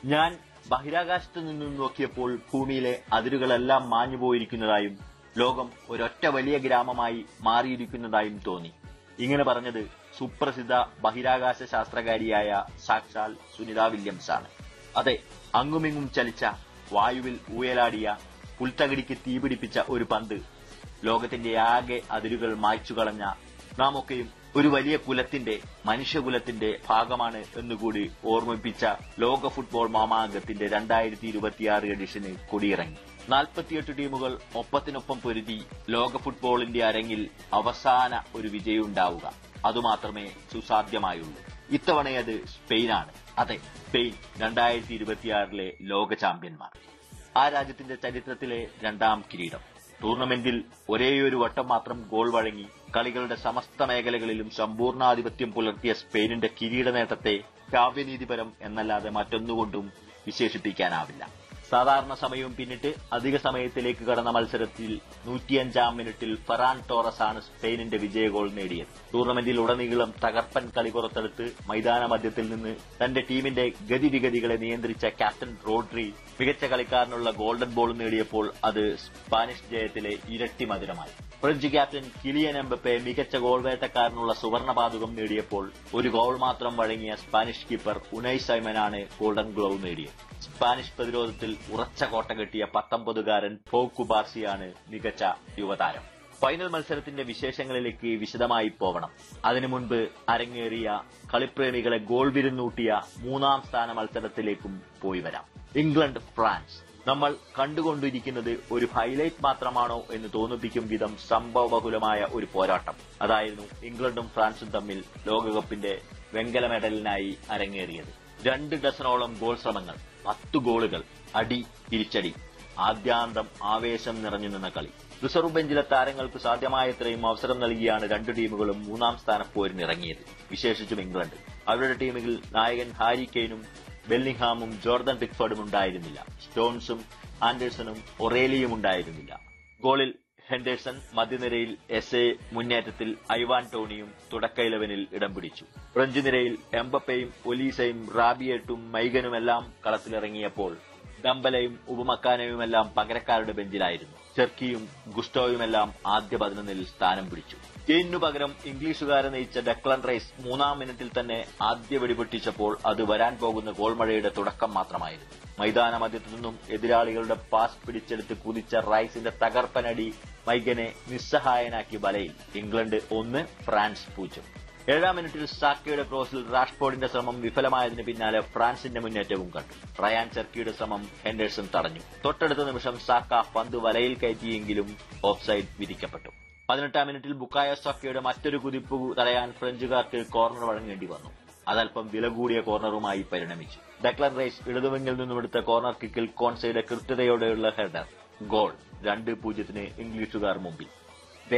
ഞാൻ ബഹിരാകാശത്തു നിന്നും നോക്കിയപ്പോൾ ഭൂമിയിലെ അതിരുകളെല്ലാം മാഞ്ഞുപോയിരിക്കുന്നതായും ലോകം ഒരൊറ്റ വലിയ ഗ്രാമമായി മാറിയിരിക്കുന്നതായും തോന്നി ഇങ്ങനെ പറഞ്ഞത് സുപ്രസിദ്ധ ബഹിരാകാശ ശാസ്ത്രകാരിയായ സാക്ഷാൽ സുനിത വില്യംസ് ആണ് അതെ അങ്ങുമിങ്ങും ചലിച്ച വായുവിൽ ഊയലാടിയ പുൽത്തകിടിക്ക് തീപിടിപ്പിച്ച ഒരു പന്ത് ലോകത്തിന്റെ ആകെ അതിരുകൾ മായ്ച്ചു കളഞ്ഞ നാം ഒക്കെയും ഒരു വലിയ കുലത്തിന്റെ മനുഷ്യകുലത്തിന്റെ ഭാഗമാണ് എന്നുകൂടി ഓർമ്മിപ്പിച്ച ലോക ഫുട്ബോൾ മാമാങ്കത്തിന്റെ രണ്ടായിരത്തി ഇരുപത്തിയാറ് എഡിഷന് കൊടിയിറങ്ങി നാൽപ്പത്തിയെട്ട് ടീമുകൾ ഒപ്പത്തിനൊപ്പം പൊരുതി ലോക ഫുട്ബോളിന്റെ അരങ്ങിൽ അവസാന ഒരു വിജയമുണ്ടാവുക അതുമാത്രമേ സുസാധ്യമായുള്ളൂ ഇത്തവണ അത് സ്പെയിനാണ് അതെ സ്പെയിൻ രണ്ടായിരത്തി ഇരുപത്തിയാറിലെ ലോക ചാമ്പ്യന്മാർ ആ രാജ്യത്തിന്റെ ചരിത്രത്തിലെ രണ്ടാം കിരീടം ടൂർണമെന്റിൽ ഒരേയൊരു വട്ടം മാത്രം ഗോൾ വഴങ്ങി കളികളുടെ സമസ്ത മേഖലകളിലും സമ്പൂർണ്ണാധിപത്യം പുലർത്തിയ സ്പെയിനിന്റെ കിരീട നേട്ടത്തെ കാവ്യനീതിപരം എന്നല്ലാതെ മറ്റൊന്നുകൊണ്ടും വിശേഷിപ്പിക്കാനാവില്ല സാധാരണ സമയവും പിന്നിട്ട് അധിക സമയത്തിലേക്ക് കടന്ന മത്സരത്തിൽ നൂറ്റിയഞ്ചാം മിനിറ്റിൽ ഫെറാൻ ടോറസ് ആണ് സ്പെയിനിന്റെ വിജയ ഗോൾ നേടിയത് ടൂർണമെന്റിൽ ഉടനീളം തകർപ്പൻ കളി പുറത്തെടുത്ത് മൈതാന മധ്യത്തിൽ നിന്ന് തന്റെ ടീമിന്റെ ഗതിവിഗതികളെ നിയന്ത്രിച്ച ക്യാപ്റ്റൻ റോഡ്രി മികച്ച കളിക്കാരനുള്ള ഗോൾഡൻ ബോൾ നേടിയപ്പോൾ അത് സ്പാനിഷ് ജയത്തിലെ ഇരട്ടി മധുരമായി ഫ്രഞ്ച് ക്യാപ്റ്റൻ കിലിയൻ എംബപ്പെ മികച്ച ഗോൾ വേട്ടക്കാരനുള്ള സുവർണ പാതകം നേടിയപ്പോൾ ഒരു ഗോൾ മാത്രം വഴങ്ങിയ സ്പാനിഷ് കീപ്പർ ഉനൈ സൈമനാണ് ഗോൾഡൻ ഗ്ലൗ നേടിയത് സ്പാനിഷ് പ്രതിരോധത്തിൽ ഉറച്ച കോട്ട കെട്ടിയ പത്തൊമ്പതുകാരൻ ഫോക്കു ബാർസിയാണ് മികച്ച യുവതാരം ഫൈനൽ മത്സരത്തിന്റെ വിശേഷങ്ങളിലേക്ക് വിശദമായി പോവണം അതിനു മുൻപ് അരങ്ങേറിയ കളിപ്രേമികളെ ഗോൾ വിരുന്നൂട്ടിയ മൂന്നാം സ്ഥാന മത്സരത്തിലേക്കും പോയി വരാം ഇംഗ്ലണ്ട് ഫ്രാൻസ് നമ്മൾ കണ്ടുകൊണ്ടിരിക്കുന്നത് ഒരു ഹൈലൈറ്റ് മാത്രമാണോ എന്ന് തോന്നിപ്പിക്കും വിധം സംഭവബഹുലമായ ഒരു പോരാട്ടം അതായിരുന്നു ഇംഗ്ലണ്ടും ഫ്രാൻസും തമ്മിൽ ലോകകപ്പിന്റെ വെങ്കല മെഡലിനായി അരങ്ങേറിയത് രണ്ട് ഡസനോളം ഗോൾ ശ്രമങ്ങൾ പത്ത് ഗോളുകൾ അടി തിരിച്ചടി ആദ്യാന്തം ആവേശം നിറഞ്ഞു നിന്ന കളി റിസർവ് ബെഞ്ചിലെ താരങ്ങൾക്ക് സാധ്യമായത്രയും അവസരം നൽകിയാണ് രണ്ടു ടീമുകളും മൂന്നാം സ്ഥാനപ്പോരിനിറങ്ങിയത് വിശേഷിച്ചും ഇംഗ്ലണ്ട് അവരുടെ ടീമുകളിൽ നായകൻ ഹാരി കെയ്നും ബെല്ലിംഗ്ഹാമും ജോർദൻ പിക്ഫോർഡും ഉണ്ടായിരുന്നില്ല സ്റ്റോൺസും ആൻഡേഴ്സണും ഒറേലിയും ഉണ്ടായിരുന്നില്ല ഗോളിൽ ഹെൻഡേഴ്സൺ മധ്യനിരയിൽ എസ് എ മുന്നേറ്റത്തിൽ ഐവാൻ ടോണിയും തുടക്ക ഇലവനിൽ ഇടം പിടിച്ചു ഫ്രഞ്ച് നിരയിൽ എംബപ്പയും ഒലീസയും റാബിയേട്ടും മൈഗനുമെല്ലാം കളത്തിലിറങ്ങിയപ്പോൾ ഡംബലയും ഉപമക്കാനയുമെല്ലാം പകരക്കാരുടെ ബെഞ്ചിലായിരുന്നു ചെർക്കിയും ഗുസ്റ്റോയുമെല്ലാം ആദ്യ പതിനൊന്നിൽ സ്ഥാനം പിടിച്ചു കെയിനു പകരം ഇംഗ്ലീഷുകാരെ നയിച്ച ഡെക്ലൻ റൈസ് മൂന്നാം മിനിറ്റിൽ തന്നെ ആദ്യ വെടിപൊട്ടിച്ചപ്പോൾ അത് വരാൻ പോകുന്ന ഗോൾമഴയുടെ തുടക്കം മാത്രമായിരുന്നു മൈതാന മധ്യത്തു നിന്നും എതിരാളികളുടെ പാസ് പിടിച്ചെടുത്ത് കുതിച്ച റൈസിന്റെ തകർപ്പനടി മൈഗനെ നിസ്സഹായനാക്കി വലയിൽ ഇംഗ്ലണ്ട് ഒന്ന് ഫ്രാൻസ് പൂജ്യം ഏഴാം മിനിറ്റിൽ സാക്കയുടെ ക്രോസിൽ റാഷ്ഫോർഡിന്റെ ശ്രമം വിഫലമായതിന് പിന്നാലെ ഫ്രാൻസിന്റെ മുന്നേറ്റവും കണ്ടു റയാൻ ചെർക്കിയുടെ ശ്രമം ഹെൻഡേഴ്സൺ തടഞ്ഞു തൊട്ടടുത്ത നിമിഷം സാക്ക പന്ത് വലയിൽ കയറ്റിയെങ്കിലും ഓഫ്സൈഡ് വിധിക്കപ്പെട്ടു പതിനെട്ടാം മിനിറ്റിൽ ബുക്കായ സാക്കയുടെ മറ്റൊരു കുതിപ്പ് തടയാൻ ഫ്രഞ്ചുകാർക്ക് കോർണർ വഴങ്ങേണ്ടി വന്നു അതല്പം വില കൂടിയ കോർണറുമായി പരിണമിച്ചു ഡെക്ലൻ റൈസ് ഇടതുവെങ്കിൽ നിന്നുമെടുത്ത കോർണർ കിക്കിൽ കോൺസയുടെ കൃത്യതയോടെയുള്ള ഹെഡർ ഗോൾ രണ്ട് പൂജ്യത്തിന് ഇംഗ്ലീഷുകാർ മുമ്പിൽ